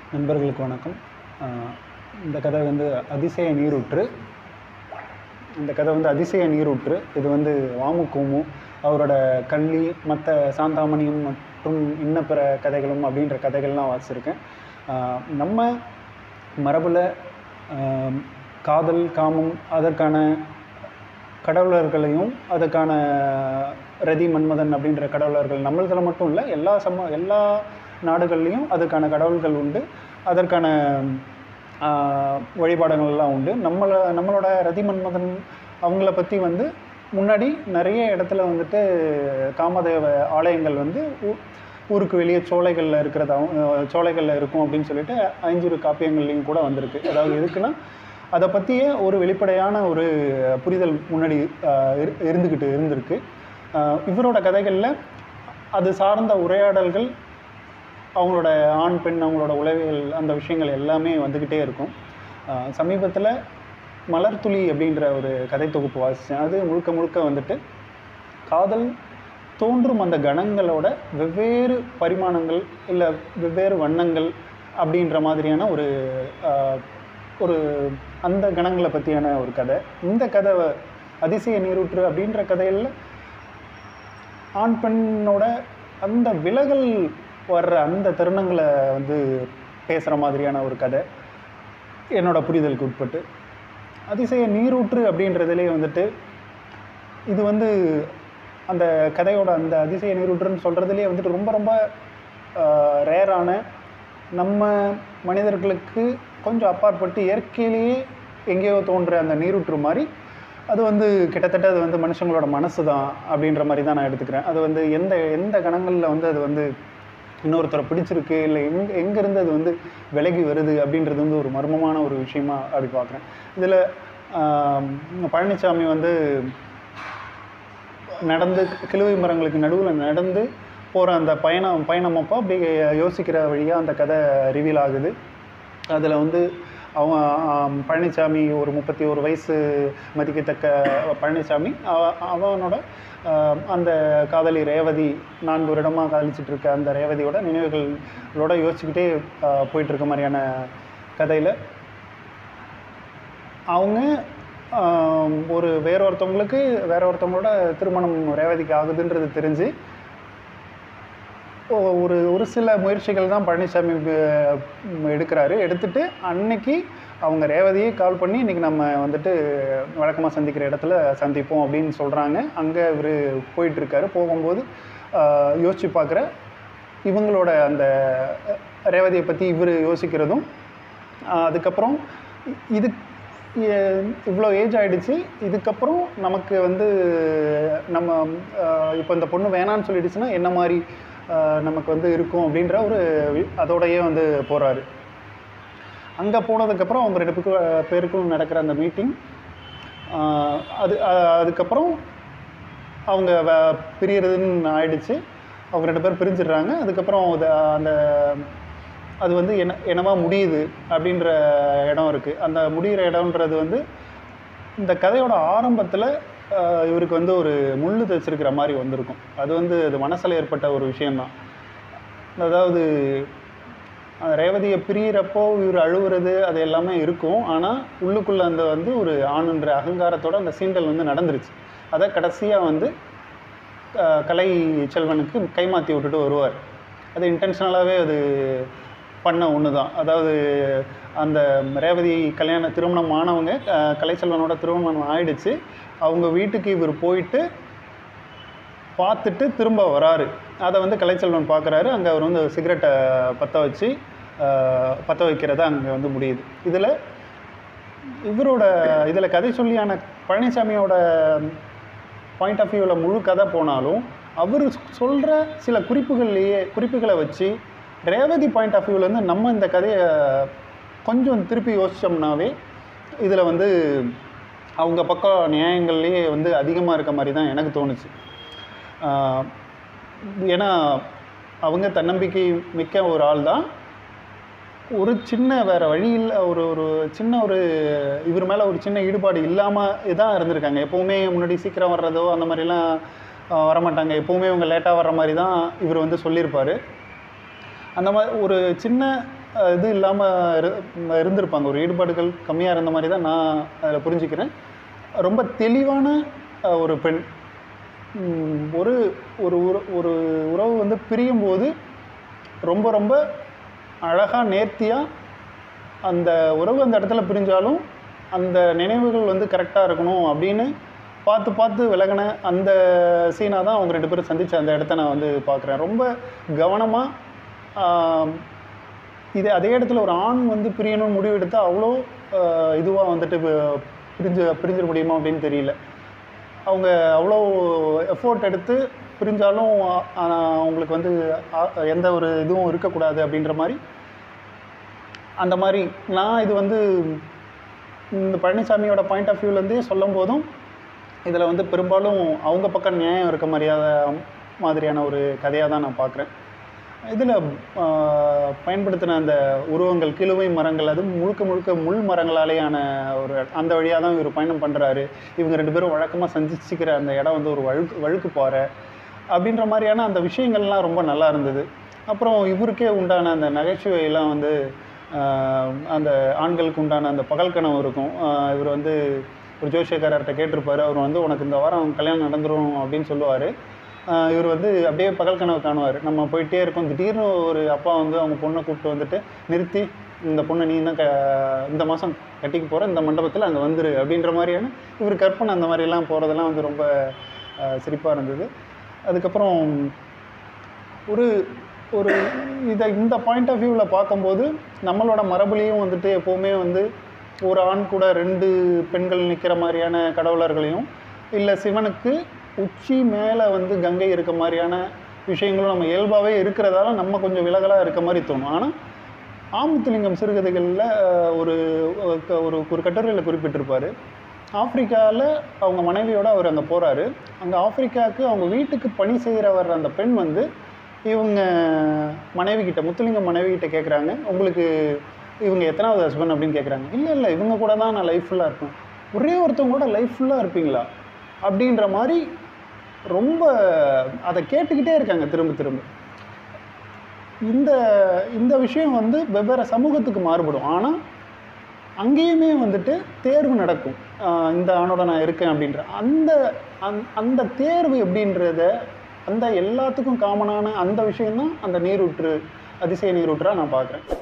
நண்பர்களுக்கு வணக்கம் ஆஹ் இந்த கதை வந்து அதிசய நீரூற்று இந்த கதை வந்து அதிசய நீரூற்று இது வந்து வாமு கோமு அவரோட கள்ளி மற்ற சாந்தாமணியும் மற்றும் இன்ன பிற கதைகளும் அப்படின்ற கதைகள்லாம் வாசிச்சிருக்கேன் ஆஹ் நம்ம மரபில் காதல் காமம் அதற்கான கடவுளர்களையும் அதுக்கான ரதி மன்மதன் அப்படின்ற கடவுளர்கள் நம்மளதில் மட்டும் இல்லை எல்லா சம எல்லா நாடுகள்லேயும் அதுக்கான கடவுள்கள் உண்டு அதற்கான ஆஹ், வழிபாடுகள்லாம் உண்டு நம்மளை நம்மளோட ரதி மன்மதன் அவங்கள பற்றி வந்து முன்னாடி நிறைய இடத்துல வந்துட்டு காமதேவ ஆலயங்கள் வந்து ஊ- ஊருக்கு வெளியே சோலைகளில் இருக்கிறதாவும் அஹ், சோலைகளில் இருக்கும் அப்படின்னு சொல்லிட்டு ஐஞ்சிறு காப்பியங்கள்லையும் கூட வந்திருக்கு அதாவது எதுக்குன்னா அதை பற்றிய ஒரு வெளிப்படையான ஒரு புரிதல் முன்னாடி ஆஹ், இரு- இருந்துக்கிட்டு இருந்திருக்கு ஆஹ், இவரோட கதைகளில் அது சார்ந்த உரையாடல்கள் அவங்களோட ஆண் பெண் அவங்களோட உளவியல் அந்த விஷயங்கள் எல்லாமே வந்துக்கிட்டே இருக்கும் சமீபத்தில் மலர்துளி அப்படின்ற ஒரு கதை தொகுப்பு வாசித்தேன் அது முழுக்க முழுக்க வந்துட்டு காதல் தோன்றும் அந்த கணங்களோட வெவ்வேறு பரிமாணங்கள் இல்லை வெவ்வேறு வண்ணங்கள் அப்படின்ற மாதிரியான ஒரு ஆஹ், ஒரு அந்த கணங்களை பற்றியான ஒரு கதை இந்த கதை அதிசய நீரூற்று அப்படின்ற கதையில் ஆண் பெண்ணோட அந்த விலகல் வர்ற அந்த தருணங்களை வந்து பேசுகிற மாதிரியான ஒரு கதை என்னோட புரிதலுக்கு உட்பட்டு அதிசய நீரூற்று அப்படின்றதுலேயே வந்துட்டு இது வந்து அந்த கதையோட அந்த அதிசய நீரூற்றுன்னு சொல்கிறதுலேயே வந்துட்டு ரொம்ப ரொம்ப ரேரான நம்ம மனிதர்களுக்கு கொஞ்சம் அப்பாற்பட்டு இயற்கையிலேயே எங்கேயோ தோன்ற அந்த நீரூற்று மாதிரி அது வந்து கிட்டத்தட்ட அது வந்து மனுஷங்களோட மனசு தான் அப்படின்ற மாதிரி தான் நான் எடுத்துக்கிறேன் அது வந்து எந்த எந்த கணங்களில் வந்து அது வந்து இன்னொருத்தரை பிடிச்சிருக்கு இல்லை எங்க எங்கேருந்து அது வந்து விலகி வருது அப்படின்றது வந்து ஒரு மர்மமான ஒரு விஷயமா அப்படி பார்க்குறேன் இதில் பழனிசாமி வந்து நடந்து கிழுவை மரங்களுக்கு நடுவில் நடந்து போகிற அந்த பயணம் பயணமப்போ அப்படியே யோசிக்கிற வழியாக அந்த கதை ரிவீல் ஆகுது அதில் வந்து அவன் ஆம், பழனிசாமி ஒரு முப்பத்தி ஒரு வயசு மதிக்கத்தக்க பழனிசாமி அவ- அவனோட ஆம், அந்த காதலி ரேவதி நான்கு வருடமாக காதலிச்சிட்டு இருக்க அந்த ரேவதியோட நினைவுகளோட யோசிச்சுக்கிட்டே ஆ, போயிட்டு இருக்க மாதிரியான கதையில் அவங்க ஆம், ஒரு வேற ஒருத்தவங்களுக்கு வேற ஒருத்தவங்களோட திருமணம் ரேவதிக்கு ஆகுதுன்றது தெரிஞ்சு ஒ- ஒரு ஒரு சில முயற்சிகள் தான் பழனிசாமி அஹ், ம், எடுக்கிறாரு எடுத்துட்டு அன்னைக்கு அவங்க ரேவதியே கால் பண்ணி இன்னைக்கு நம்ம வந்துட்டு வழக்கமாக சந்திக்கிற இடத்துல சந்திப்போம் அப்படின்னு சொல்கிறாங்க அங்கே இவர் போயிட்டுருக்காரு போகும்போது ஆஹ், யோசிச்சு பார்க்குற இவங்களோட அந்த அஹ், ரேவதியை பற்றி இவர் யோசிக்கிறதும் ஆஹ், அதுக்கப்புறம் இ- இது எ- இவ்வளோ ஏஜ் ஆயிடுச்சு இதுக்கப்புறம் நமக்கு வந்து நம்ம ஆஹ், இப்போ இந்த பொண்ணு வேணான்னு சொல்லிடுச்சுன்னா என்ன மாதிரி ஆஹ், நமக்கு வந்து இருக்கும் அப்படின்ற ஒரு வி- அதோடயே வந்து போகிறாரு அங்கே போனதுக்கப்புறம் அவங்க ரெண்டு பேருக்கு பேருக்கும் நடக்கிற அந்த மீட்டிங் அது அஹ், அதுக்கப்புறம் அவங்க வ- பிரியறதுன்னு ஆயிடுச்சு அவங்க ரெண்டு பேரும் பிரிஞ்சிடுறாங்க அதுக்கப்புறம் அது அந்த அது வந்து என்ன என்னவா முடியுது அப்படின்ற இடம் இருக்குது அந்த முடிகிற இடம்ன்றது வந்து இந்த கதையோட ஆரம்பத்தில் இவருக்கு வந்து ஒரு முள்ளு தைச்சிருக்கிற மாதிரி வந்திருக்கும் அது வந்து அது மனசில் ஏற்பட்ட ஒரு விஷயம்தான் அதாவது அந்த ரேவதியை பிரியறப்போ இவர் அழுவுறது அது எல்லாமே இருக்கும் ஆனால் உள்ளுக்குள்ளே அந்த வந்து ஒரு ஆணுன்ற அகங்காரத்தோட அந்த சீண்டல் வந்து நடந்துருச்சு அதை கடைசியாக வந்து அஹ், கலை செல்வனுக்கு கைமாற்றி விட்டுட்டு வருவார் அது இன்டென்ஷனலாகவே அது பண்ண ஒன்று தான் அதாவது அந்த ரேவதி கல்யாண திருமணம் ஆனவங்க அஹ், கலைச்செல்வனோட திருமணம் ஆயிடுச்சு அவங்க வீட்டுக்கு இவர் போயிட்டு பார்த்துட்டு திரும்ப வராரு அதை வந்து கலைச்செல்வன் பார்க்குறாரு அங்கே அவர் வந்து சிகரெட்டை பற்ற வச்சு ஆஹ், பற்ற வைக்கிறதா அங்கே வந்து முடியுது இதில் இவரோட இதில் கதை சொல்லியான பழனிசாமியோட பாயிண்ட் ஆஃப் வியூவில் முழு கதை போனாலும் அவர் சொல்கிற சில குறிப்புகள்லேயே குறிப்புகளை வச்சு ரேவதி பாயிண்ட் ஆஃப் வியூலேருந்து நம்ம இந்த கதையை கொஞ்சம் திருப்பி யோசித்தோம்னாவே இதில் வந்து அவங்க பக்கம் நியாயங்கள்லேயே வந்து அதிகமாக இருக்க மாதிரி தான் எனக்கு தோணுச்சு ஆஹ் ஏன்னா அவங்க தன்னம்பிக்கை மிக்க ஒரு ஆள் தான் ஒரு சின்ன வேற வழியில் ஒரு ஒரு சின்ன ஒரு இவர் மேலே ஒரு சின்ன ஈடுபாடு இல்லாமல் தான் இருந்திருக்காங்க எப்போவுமே முன்னாடி சீக்கிரம் வர்றதோ அந்த மாதிரிலாம் ஆஹ் வரமாட்டாங்க எப்போவுமே இவங்க லேட்டாக வர்ற மாதிரி தான் இவர் வந்து சொல்லியிருப்பார் அந்த மாதிரி ஒரு சின்ன அஹ், இது இல்லாமல் இருந்திருப்பாங்க ஒரு ஈடுபாடுகள் கம்மியாக இருந்த மாதிரி தான் நான் அதில் புரிஞ்சுக்கிறேன் ரொம்ப தெளிவான அஹ், ஒரு பெண் உம், ஒரு ஒரு உற- ஒரு உறவு வந்து பிரியும் போது ரொம்ப ரொம்ப அழகாக நேர்த்தியாக அந்த உறவு அந்த இடத்துல பிரிஞ்சாலும் அந்த நினைவுகள் வந்து கரெக்டாக இருக்கணும் அப்படின்னு பார்த்து பார்த்து விலகின அந்த சீனாக தான் அவங்க ரெண்டு பேரும் சந்திச்ச அந்த இடத்த நான் வந்து பார்க்குறேன் ரொம்ப கவனமாக இது அதே இடத்துல ஒரு ஆண் வந்து பிரியணும்னு முடிவு எடுத்தால் அவ்வளோ இதுவாக வந்துட்டு பி- பிரிஞ்சு பிரிஞ்சிட முடியுமா அப்படின்னு தெரியல அவங்க அவ்வளோ எஃபோர்ட் எடுத்து பிரிஞ்சாலும் ஆ, அவங்களுக்கு வந்து ஆ, எந்த ஒரு இதுவும் இருக்கக்கூடாது அப்படின்ற மாதிரி அந்த மாதிரி நான் இது வந்து இந்த பழனிசாமியோட பாயிண்ட் ஆஃப் வியூலேருந்தே சொல்லும் போதும் இதில் வந்து பெரும்பாலும் அவங்க பக்கம் நியாயம் இருக்க மாதிரியாத மாதிரியான ஒரு கதையாக தான் நான் பார்க்குறேன் இதில் பயன்படுத்தின அந்த உருவங்கள் கிழுவை மரங்கள் அது முழுக்க முழுக்க முள் மரங்களாலேயான ஒரு அந்த வழியாக தான் இவர் பயணம் பண்ணுறாரு இவங்க ரெண்டு பேரும் வழக்கமாக சந்திச்சுக்கிற அந்த இடம் வந்து ஒரு வழுக்கு வழுக்கு பாறை அப்படின்ற மாதிரியான அந்த விஷயங்கள்லாம் ரொம்ப நல்லா இருந்தது அப்புறம் இவருக்கே உண்டான அந்த நகைச்சுவையெல்லாம் வந்து ஆஹ், அந்த ஆண்களுக்கு உண்டான அந்த பகல் கனவு இருக்கும் ஆஹ், இவர் வந்து ஒரு ஜோசியக்காரர்கிட்ட கேட்டிருப்பாரு அவர் வந்து உனக்கு இந்த வாரம் கல்யாணம் நடந்துரும் அப்படின்னு சொல்லுவார் இவர் வந்து அப்படியே பகல் கனவு காணுவார் நம்ம போயிட்டே இருக்கோம் திடீர்னு ஒரு அப்பா வந்து அவங்க பொண்ணை கூப்பிட்டு வந்துட்டு நிறுத்தி இந்த பொண்ணை நீ தான் க இந்த மாதம் கட்டிக்க போகிற இந்த மண்டபத்தில் அங்கே வந்துரு அப்படின்ற மாதிரியான இவர் கற்பனை அந்த மாதிரிலாம் போகிறதெல்லாம் வந்து ரொம்ப சிரிப்பாக இருந்தது அதுக்கப்புறம் ஒரு ஒரு இதை இந்த பாயிண்ட் ஆஃப் வியூவில் பார்க்கும்போது நம்மளோட மரபுலையும் வந்துட்டு எப்போவுமே வந்து ஒரு ஆண் கூட ரெண்டு பெண்கள் நிற்கிற மாதிரியான கடவுளர்களையும் இல்லை சிவனுக்கு உச்சி மேலே வந்து கங்கை இருக்க மாதிரியான விஷயங்களும் நம்ம இயல்பாகவே இருக்கிறதால நம்ம கொஞ்சம் விலகலாக இருக்க மாதிரி தோணும் ஆனால் ஆமுத்துலிங்கம் சிறுகதைகளில் ஒரு ஒரு ஒரு கட்டுரையில் குறிப்பிட்டிருப்பார் ஆப்பிரிக்காவில் அவங்க மனைவியோட அவர் அங்கே போகிறாரு அங்கே ஆப்பிரிக்காவுக்கு அவங்க வீட்டுக்கு பணி செய்கிற வர்ற அந்த பெண் வந்து இவங்க மனைவி கிட்ட முத்துலிங்கம் மனைவி கிட்ட கேட்குறாங்க உங்களுக்கு இவங்க எத்தனாவது ஹஸ்பண்ட் அப்படின்னு கேட்குறாங்க இல்லை இல்லை இவங்க கூட தான் நான் லைஃப் ஃபுல்லாக இருப்பேன் ஒரே ஒருத்தவங்க கூட லைஃப் ஃபுல்லாக இருப்பீங்களா அப்படின்ற மாதிரி ரொம்ப அதை கேட்டுக்கிட்டே இருக்காங்க திரும்ப திரும்ப இந்த இந்த விஷயம் வந்து வெவ்வேறு சமூகத்துக்கு மாறுபடும் ஆனால் அங்கேயுமே வந்துட்டு தேர்வு நடக்கும் ஆஹ் இந்த ஆணோட நான் இருக்கேன் அப்படின்ற அந்த அந் அந்த தேர்வு எப்படின்றத அந்த எல்லாத்துக்கும் காமனான அந்த விஷயம்தான் அந்த நீரூற்று அதிசய நீரூற்றாக நான் பார்க்குறேன்